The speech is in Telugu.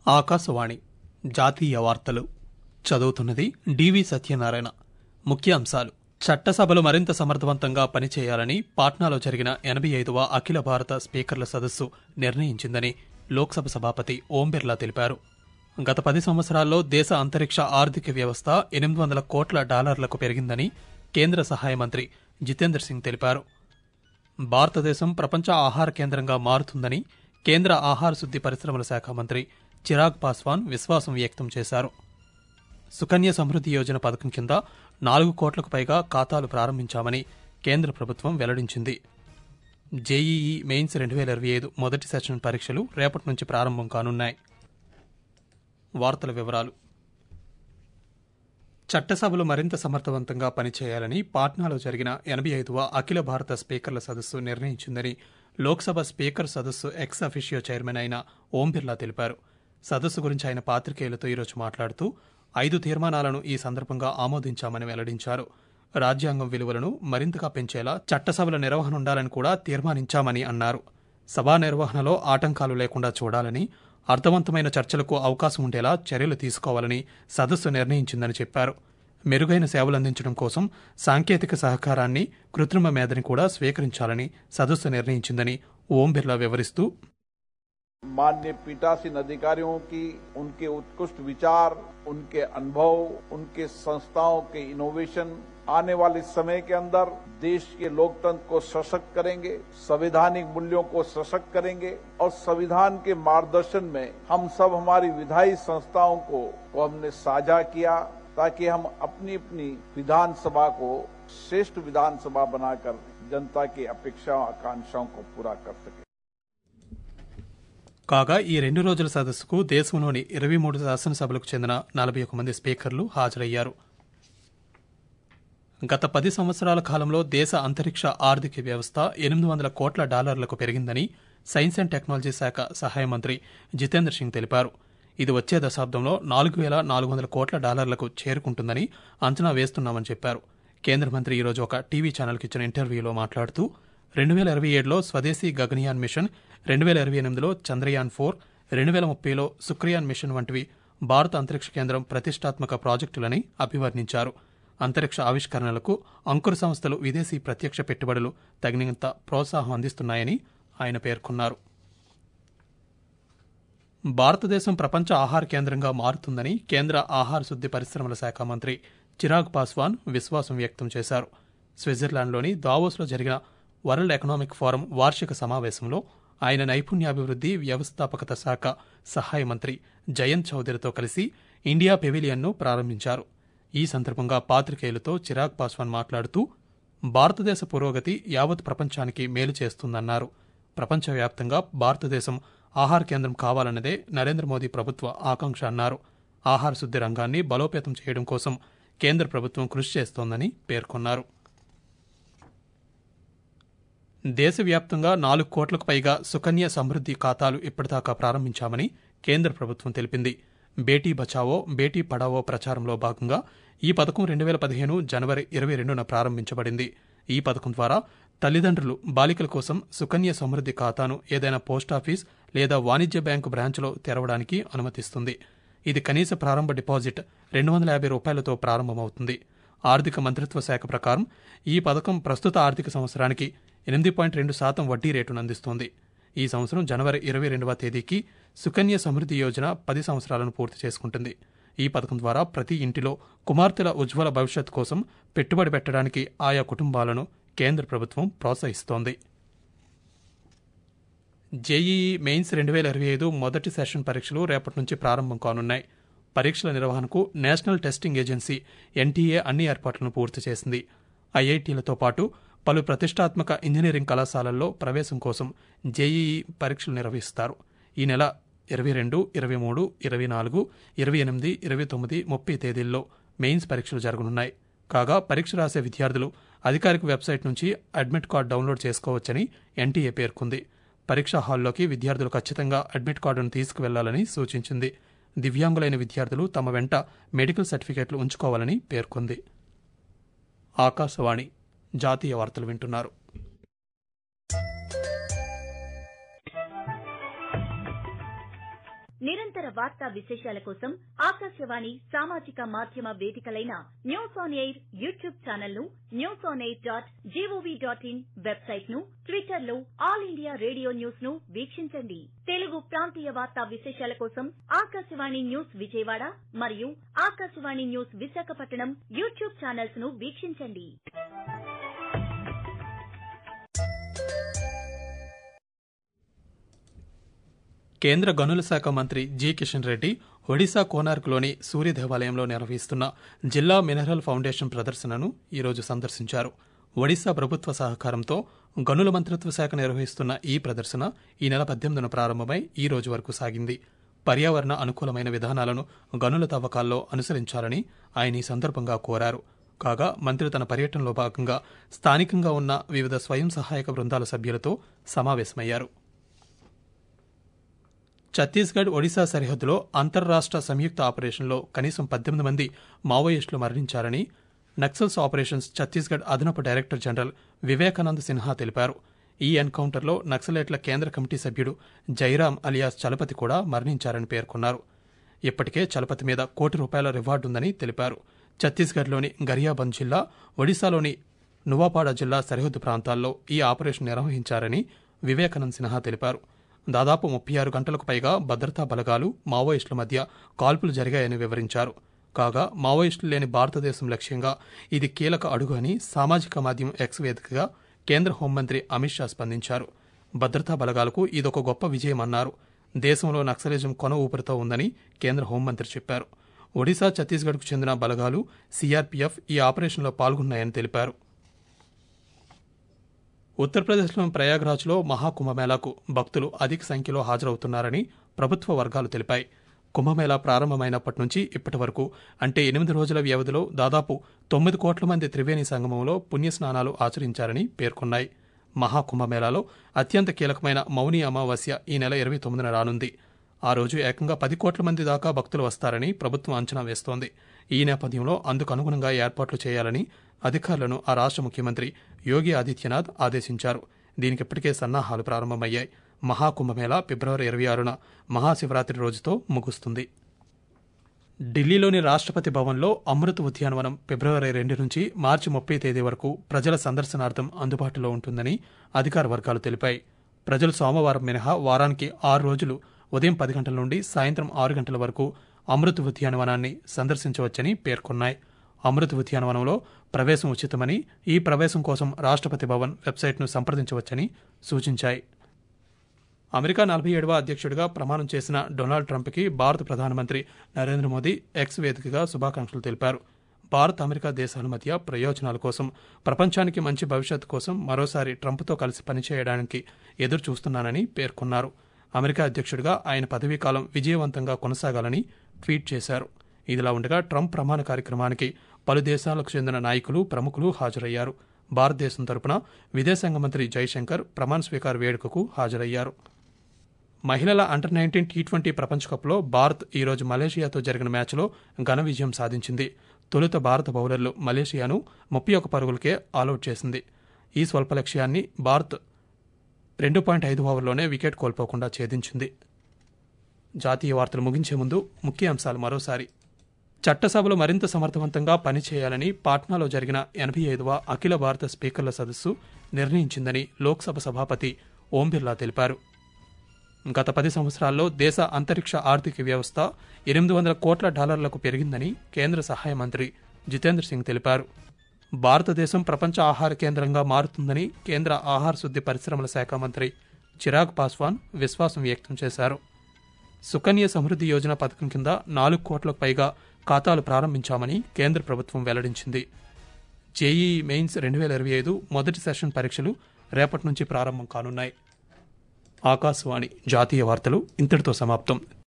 ఆకాశవాణి జాతీయ వార్తలు చదువుతున్నది డివి సత్యనారాయణ ముఖ్యాంశాలు చట్టసభలు మరింత సమర్థవంతంగా పనిచేయాలని పాట్నాలో జరిగిన ఎనభై ఐదవ అఖిల భారత స్పీకర్ల సదస్సు నిర్ణయించిందని లోక్సభ సభాపతి ఓం బిర్లా తెలిపారు గత పది సంవత్సరాల్లో దేశ అంతరిక్ష ఆర్థిక వ్యవస్థ ఎనిమిది వందల కోట్ల డాలర్లకు పెరిగిందని కేంద్ర సహాయ మంత్రి జితేందర్ సింగ్ తెలిపారు భారతదేశం ప్రపంచ ఆహార కేంద్రంగా మారుతుందని కేంద్ర ఆహార శుద్ది పరిశ్రమల శాఖ మంత్రి చిరాగ్ పాస్వాన్ విశ్వాసం వ్యక్తం చేశారు సుకన్య సమృద్ధి యోజన పథకం కింద నాలుగు కోట్లకు పైగా ఖాతాలు ప్రారంభించామని కేంద్ర ప్రభుత్వం వెల్లడించింది జేఈఈ మెయిన్స్ రెండు వేల ఇరవై ఐదు మొదటి సెషన్ పరీక్షలు రేపటి నుంచి ప్రారంభం కానున్నాయి వార్తల వివరాలు చట్టసభలు మరింత సమర్థవంతంగా పనిచేయాలని పాట్నాలో జరిగిన ఎనభై ఐదవ అఖిల భారత స్పీకర్ల సదస్సు నిర్ణయించిందని లోక్సభ స్పీకర్ సదస్సు ఎక్స్ అఫిషియో చైర్మన్ అయిన ఓం బిర్లా తెలిపారు సదస్సు గురించి ఆయన పాత్రికేయులతో ఈరోజు మాట్లాడుతూ ఐదు తీర్మానాలను ఈ సందర్భంగా ఆమోదించామని వెల్లడించారు రాజ్యాంగం విలువలను మరింతగా పెంచేలా చట్టసభల నిర్వహణ ఉండాలని కూడా తీర్మానించామని అన్నారు సభా నిర్వహణలో ఆటంకాలు లేకుండా చూడాలని అర్థవంతమైన చర్చలకు అవకాశం ఉండేలా చర్యలు తీసుకోవాలని సదస్సు నిర్ణయించిందని చెప్పారు మెరుగైన సేవలు అందించడం కోసం సాంకేతిక సహకారాన్ని కృత్రిమ మేధని కూడా స్వీకరించాలని సదస్సు నిర్ణయించిందని ఓం బిర్లా వివరిస్తూ मान्य पीठासीन अधिकारियों की उनके उत्कृष्ट विचार उनके अनुभव उनके संस्थाओं के इनोवेशन आने वाले समय के अंदर देश के लोकतंत्र को सशक्त करेंगे संवैधानिक मूल्यों को सशक्त करेंगे और संविधान के मार्गदर्शन में हम सब हमारी विधायी संस्थाओं को, को हमने साझा किया ताकि हम अपनी अपनी विधानसभा को श्रेष्ठ विधानसभा बनाकर जनता की अपेक्षाओं आकांक्षाओं को पूरा कर सके కాగా ఈ రెండు రోజుల సదస్సుకు దేశంలోని ఇరవై మూడు శాసనసభలకు చెందిన నలభై ఒక మంది స్పీకర్లు హాజరయ్యారు గత పది సంవత్సరాల కాలంలో దేశ అంతరిక్ష ఆర్థిక వ్యవస్థ ఎనిమిది వందల కోట్ల డాలర్లకు పెరిగిందని సైన్స్ అండ్ టెక్నాలజీ శాఖ సహాయ మంత్రి జితేంద్ర సింగ్ తెలిపారు ఇది వచ్చే దశాబ్దంలో నాలుగు వేల నాలుగు వందల కోట్ల డాలర్లకు చేరుకుంటుందని అంచనా వేస్తున్నామని చెప్పారు కేంద్ర మంత్రి ఈరోజు ఒక టీవీ ఛానల్కి ఇచ్చిన ఇంటర్వ్యూలో మాట్లాడుతూ రెండు వేల ఇరవై ఏడులో స్వదేశీ గగనయాన్ మిషన్ రెండు వేల ఇరవై ఎనిమిదిలో చంద్రయాన్ ఫోర్ రెండు వేల ముప్పైలో సుక్రయాన్ మిషన్ వంటివి భారత అంతరిక్ష కేంద్రం ప్రతిష్టాత్మక ప్రాజెక్టులని అభివర్ణించారు అంతరిక్ష ఆవిష్కరణలకు అంకుర సంస్థలు విదేశీ ప్రత్యక్ష పెట్టుబడులు తగినంత ప్రోత్సాహం అందిస్తున్నాయని ఆయన పేర్కొన్నారు భారతదేశం ప్రపంచ ఆహార కేంద్రంగా మారుతుందని కేంద్ర ఆహార శుద్ది పరిశ్రమల శాఖ మంత్రి చిరాగ్ పాస్వాన్ విశ్వాసం వ్యక్తం చేశారు స్విట్జర్లాండ్లోని దావోస్లో జరిగిన వరల్డ్ ఎకనామిక్ ఫోరం వార్షిక సమావేశంలో ఆయన నైపుణ్యాభివృద్ధి వ్యవస్థాపకత శాఖ సహాయ మంత్రి జయంత్ చౌదరితో కలిసి ఇండియా పెవిలియన్ను ప్రారంభించారు ఈ సందర్భంగా పాత్రికేయులతో చిరాగ్ పాస్వాన్ మాట్లాడుతూ భారతదేశ పురోగతి యావత్ ప్రపంచానికి మేలు చేస్తుందన్నారు ప్రపంచవ్యాప్తంగా భారతదేశం ఆహార కేంద్రం కావాలన్నదే నరేంద్ర మోదీ ప్రభుత్వ ఆకాంక్ష అన్నారు ఆహార శుద్ది రంగాన్ని బలోపేతం చేయడం కోసం కేంద్ర ప్రభుత్వం కృషి చేస్తోందని పేర్కొన్నారు దేశవ్యాప్తంగా నాలుగు కోట్లకు పైగా సుకన్య సమృద్ధి ఖాతాలు ఇప్పటిదాకా ప్రారంభించామని కేంద్ర ప్రభుత్వం తెలిపింది బేటీ బచావో బేటీ పడావో ప్రచారంలో భాగంగా ఈ పథకం రెండు వేల పదిహేను జనవరి ఇరవై రెండున ప్రారంభించబడింది ఈ పథకం ద్వారా తల్లిదండ్రులు బాలికల కోసం సుకన్య సమృద్ధి ఖాతాను ఏదైనా పోస్టాఫీస్ లేదా వాణిజ్య బ్యాంకు బ్రాంచ్లో తెరవడానికి అనుమతిస్తుంది ఇది కనీస ప్రారంభ డిపాజిట్ రెండు వందల యాభై రూపాయలతో ప్రారంభమవుతుంది ఆర్థిక మంత్రిత్వ శాఖ ప్రకారం ఈ పథకం ప్రస్తుత ఆర్థిక సంవత్సరానికి ఎనిమిది పాయింట్ రెండు శాతం వడ్డీ రేటును అందిస్తోంది ఈ సంవత్సరం జనవరి ఇరవై రెండవ తేదీకి సుకన్య సమృద్ధి యోజన పది సంవత్సరాలను పూర్తి చేసుకుంటుంది ఈ పథకం ద్వారా ప్రతి ఇంటిలో కుమార్తెల ఉజ్వల భవిష్యత్ కోసం పెట్టుబడి పెట్టడానికి ఆయా కుటుంబాలను కేంద్ర ప్రభుత్వం ప్రోత్సహిస్తోంది జేఈఈ మెయిన్స్ రెండు వేల ఇరవై ఐదు మొదటి సెషన్ పరీక్షలు రేపటి నుంచి ప్రారంభం కానున్నాయి పరీక్షల నిర్వహణకు నేషనల్ టెస్టింగ్ ఏజెన్సీ ఎన్టీఏ అన్ని ఏర్పాట్లను పూర్తి చేసింది ఐఐటీలతో పాటు పలు ప్రతిష్టాత్మక ఇంజనీరింగ్ కళాశాలల్లో ప్రవేశం కోసం జేఈఈ పరీక్షలు నిర్వహిస్తారు ఈ నెల ఇరవై రెండు ఇరవై మూడు ఇరవై నాలుగు ఇరవై ఎనిమిది ఇరవై తొమ్మిది ముప్పై తేదీల్లో మెయిన్స్ పరీక్షలు జరగనున్నాయి కాగా పరీక్ష రాసే విద్యార్థులు అధికారిక వెబ్సైట్ నుంచి అడ్మిట్ కార్డు డౌన్లోడ్ చేసుకోవచ్చని ఎన్టీఏ పేర్కొంది పరీక్షా హాల్లోకి విద్యార్థులు ఖచ్చితంగా అడ్మిట్ కార్డును తీసుకువెళ్లాలని సూచించింది దివ్యాంగులైన విద్యార్థులు తమ వెంట మెడికల్ సర్టిఫికెట్లు ఉంచుకోవాలని పేర్కొంది ఆకాశవాణి జాతీయ వార్తలు వింటున్నారు నిరంతర నిరంతర వార్తా విశేషాల కోసం ఆకాశవాణి సామాజిక మాధ్యమ వేదికలైన news on air YouTube channel ను news on air dot GOV dot in website ను ట్విట్టర్ లో ఆల్ ఇండియా రేడియో న్యూస్ ను వీక్షించండి తెలుగు ప్రాంతీయ వార్తా విశేషాల కోసం ఆకాశవాణి న్యూస్ విజయవాడ మరియు Akashvani news Visakhapatnam YouTube channels ను వీక్షించండి కేంద్ర గనుల శాఖ మంత్రి జి కిషన్ రెడ్డి ఒడిశా కోనార్క్లోని సూర్య దేవాలయంలో నిర్వహిస్తున్న జిల్లా మినరల్ ఫౌండేషన్ ప్రదర్శనను ఈరోజు సందర్శించారు ఒడిశా ప్రభుత్వ సహకారంతో గనుల మంత్రిత్వ శాఖ నిర్వహిస్తున్న ఈ ప్రదర్శన ఈ నెల పద్దెనిమిదిన ప్రారంభమై ఈ రోజు వరకు సాగింది పర్యావరణ అనుకూలమైన విధానాలను గనుల తవ్వకాల్లో అనుసరించాలని ఆయన ఈ సందర్భంగా కోరారు కాగా మంత్రి తన పర్యటనలో భాగంగా స్థానికంగా ఉన్న వివిధ స్వయం సహాయక బృందాల సభ్యులతో సమావేశమయ్యారు ఛత్తీస్గఢ్ ఒడిశా సరిహద్దులో అంతర్రాష్ట్ర సంయుక్త ఆపరేషన్లో కనీసం పద్దెనిమిది మంది మావోయిస్టులు మరణించారని నక్సల్స్ ఆపరేషన్స్ ఛత్తీస్గఢ్ అదనపు డైరెక్టర్ జనరల్ వివేకానంద్ సిన్హా తెలిపారు ఈ ఎన్కౌంటర్లో నక్సలైట్ల కేంద్ర కమిటీ సభ్యుడు జైరాం అలియాస్ చలపతి కూడా మరణించారని పేర్కొన్నారు ఇప్పటికే చలపతి మీద కోటి రూపాయల రివార్డు ఉందని తెలిపారు ఛత్తీస్గఢ్లోని గరియాబంద్ జిల్లా ఒడిశాలోని నువాపాడ జిల్లా సరిహద్దు ప్రాంతాల్లో ఈ ఆపరేషన్ నిర్వహించారని వివేకానంద్ సిన్హా తెలిపారు దాదాపు ముప్పై ఆరు గంటలకు పైగా భద్రతా బలగాలు మావోయిస్టుల మధ్య కాల్పులు జరిగాయని వివరించారు కాగా మావోయిస్టులు లేని భారతదేశం లక్ష్యంగా ఇది కీలక అడుగు అని సామాజిక మాధ్యమం ఎక్స్ వేదికగా కేంద్ర హోంమంత్రి అమిత్ షా స్పందించారు భద్రతా బలగాలకు ఇదొక గొప్ప విజయమన్నారు దేశంలో నక్సలిజం కొన ఊపిరితో ఉందని కేంద్ర హోంమంత్రి చెప్పారు ఒడిశా ఛత్తీస్గఢ్కు చెందిన బలగాలు సీఆర్పీఎఫ్ ఈ ఆపరేషన్లో పాల్గొన్నాయని తెలిపారు ఉత్తరప్రదేశ్లోని ప్రయాగ్రాజ్లో మహాకుంభమేళాకు భక్తులు అధిక సంఖ్యలో హాజరవుతున్నారని ప్రభుత్వ వర్గాలు తెలిపాయి కుంభమేళా ప్రారంభమైనప్పటి నుంచి ఇప్పటి వరకు అంటే ఎనిమిది రోజుల వ్యవధిలో దాదాపు తొమ్మిది కోట్ల మంది త్రివేణి సంగమంలో పుణ్యస్నానాలు ఆచరించారని పేర్కొన్నాయి మహాకుంభమేళాలో అత్యంత కీలకమైన మౌని అమావాస్య ఈ నెల ఇరవై తొమ్మిదిన రానుంది ఆ రోజు ఏకంగా పది కోట్ల మంది దాకా భక్తులు వస్తారని ప్రభుత్వం అంచనా వేస్తోంది ఈ నేపథ్యంలో అందుకు అనుగుణంగా ఏర్పాట్లు చేయాలని అధికారులను ఆ రాష్ట్ర ముఖ్యమంత్రి యోగి ఆదిత్యనాథ్ ఆదేశించారు దీనికి ఇప్పటికే సన్నాహాలు ప్రారంభమయ్యాయి మహాకుంభమేళా ఫిబ్రవరి ఇరవై ఆరున మహాశివరాత్రి రోజుతో ముగుస్తుంది ఢిల్లీలోని రాష్ట్రపతి భవన్లో అమృత్ ఉద్యానవనం ఫిబ్రవరి రెండు నుంచి మార్చి ముప్పై తేదీ వరకు ప్రజల సందర్శనార్థం అందుబాటులో ఉంటుందని అధికార వర్గాలు తెలిపాయి ప్రజలు సోమవారం మినహా వారానికి ఆరు రోజులు ఉదయం పది గంటల నుండి సాయంత్రం ఆరు గంటల వరకు అమృత్ ఉద్యానవనాన్ని సందర్శించవచ్చని పేర్కొన్నాయి అమృత్ ఉద్యానవనంలో ప్రవేశం ఉచితమని ఈ ప్రవేశం కోసం రాష్ట్రపతి భవన్ వెబ్సైట్ను సంప్రదించవచ్చని సూచించాయి అమెరికా నలభై ఏడవ అధ్యక్షుడిగా ప్రమాణం చేసిన డొనాల్డ్ ట్రంప్కి భారత ప్రధానమంత్రి నరేంద్ర మోదీ ఎక్స్ వేదికగా శుభాకాంక్షలు తెలిపారు భారత్ అమెరికా దేశాల మధ్య ప్రయోజనాల కోసం ప్రపంచానికి మంచి భవిష్యత్తు కోసం మరోసారి ట్రంప్తో కలిసి పనిచేయడానికి ఎదురు చూస్తున్నానని పేర్కొన్నారు అమెరికా అధ్యక్షుడిగా ఆయన పదవీకాలం విజయవంతంగా కొనసాగాలని ట్వీట్ చేశారు ఇదిలా ఉండగా ట్రంప్ ప్రమాణ కార్యక్రమానికి పలు దేశాలకు చెందిన నాయకులు ప్రముఖులు హాజరయ్యారు భారతదేశం తరపున విదేశాంగ మంత్రి జైశంకర్ ప్రమాణ స్వీకార వేడుకకు హాజరయ్యారు మహిళల అండర్ నైన్టీన్ టీ ట్వంటీ ప్రపంచ కప్లో భారత్ ఈరోజు మలేషియాతో జరిగిన మ్యాచ్లో ఘన విజయం సాధించింది తొలుత భారత బౌలర్లు మలేషియాను ముప్పై ఒక పరుగులకే ఆలౌట్ చేసింది ఈ స్వల్ప లక్ష్యాన్ని భారత్ రెండు పాయింట్ ఐదు ఓవర్లోనే వికెట్ కోల్పోకుండా ఛేదించింది జాతీయ వార్తలు ముగించే ముందు ముఖ్య అంశాలు మరోసారి చట్టసభలు మరింత సమర్థవంతంగా పనిచేయాలని పాట్నాలో జరిగిన ఎనభై ఐదవ అఖిల భారత స్పీకర్ల సదస్సు నిర్ణయించిందని లోక్సభ సభాపతి ఓం బిర్లా తెలిపారు గత పది సంవత్సరాల్లో దేశ అంతరిక్ష ఆర్థిక వ్యవస్థ ఎనిమిది వందల కోట్ల డాలర్లకు పెరిగిందని కేంద్ర సహాయ మంత్రి జితేంద్ర సింగ్ తెలిపారు భారతదేశం ప్రపంచ ఆహార కేంద్రంగా మారుతుందని కేంద్ర ఆహార శుద్ధి పరిశ్రమల శాఖ మంత్రి చిరాగ్ పాస్వాన్ విశ్వాసం వ్యక్తం చేశారు సుకన్య సమృద్ధి యోజన పథకం కింద నాలుగు కోట్లకు పైగా ఖాతాలు ప్రారంభించామని కేంద్ర ప్రభుత్వం వెల్లడించింది జేఈఈ మెయిన్స్ రెండు వేల ఇరవై ఐదు మొదటి సెషన్ పరీక్షలు రేపటి నుంచి ప్రారంభం కానున్నాయి ఆకాశవాణి జాతీయ వార్తలు ఇంతటితో సమాప్తం